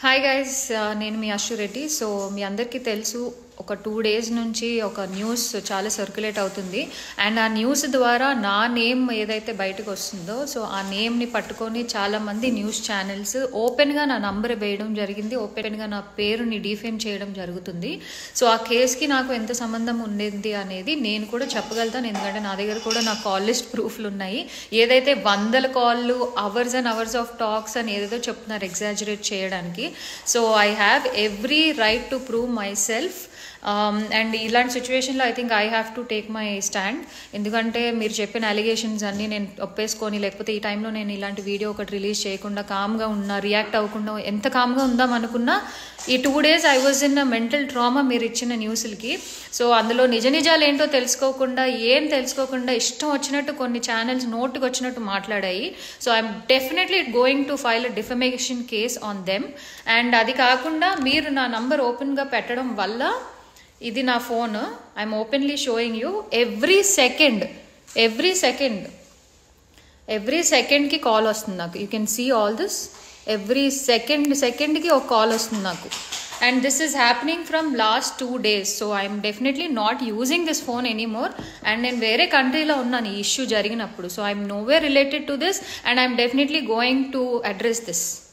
hi guys నేను మీ అశు Reddy so మీ అందరికీ తెలుసు ఒక టూ డేస్ నుంచి ఒక న్యూస్ చాలా సర్క్యులేట్ అవుతుంది అండ్ ఆ న్యూస్ ద్వారా నా నేమ్ ఏదైతే బయటకు వస్తుందో సో ఆ నేమ్ని పట్టుకొని చాలామంది న్యూస్ ఛానల్స్ ఓపెన్గా నా నంబర్ వేయడం జరిగింది ఓపెన్గా నా పేరుని డిఫేమ్ చేయడం జరుగుతుంది సో ఆ కేసుకి నాకు ఎంత సంబంధం ఉండేది అనేది నేను కూడా చెప్పగలుగుతాను ఎందుకంటే నా దగ్గర కూడా నా కాల్ లిస్ట్ ప్రూఫ్లు ఉన్నాయి ఏదైతే వందల calls hours and hours of talks అని ఏదేదో చెప్తున్నారు ఎగ్జాజరేట్ చేయడానికి so I have every right to prove myself and ఇలాంటి సిచ్యువేషన్లో I think I have to take my stand ఎందుకంటే మీరు చెప్పిన అలిగేషన్స్ అన్నీ నేను ఒప్పేసుకొని లేకపోతే ఈ టైంలో నేను ఇలాంటి వీడియో ఒకటి రిలీజ్ చేయకుండా కామ్గా ఉన్నా రియాక్ట్ అవ్వకుండా ఎంత కామ్గా ఉందాం అనుకున్నా ఈ two days I was in mental trauma మీరు ఇచ్చిన న్యూస్లకి సో అందులో నిజ నిజాలు ఏంటో తెలుసుకోకుండా ఏం తెలుసుకోకుండా ఇష్టం వచ్చినట్టు కొన్ని ఛానల్స్ నోటుకు వచ్చినట్టు మాట్లాడాయి so I'm definitely going to file a defamation case on them and అది కాకుండా మీరు నా నంబర్ ఓపెన్గా పెట్టడం వల్ల ఇది నా phone I'm openly showing you every second every second every సెకండ్కి కాల్ వస్తుంది నాకు you can see all this every second సెకండ్కి ఒక కాల్ వస్తుంది నాకు and this is happening from last two days so I'm definitely not using this phone anymore and నేను వేరే కంట్రీలో ఉన్నాను ఈ ఇష్యూ జరిగినప్పుడు so I'm no way related to this and I'm definitely going to address this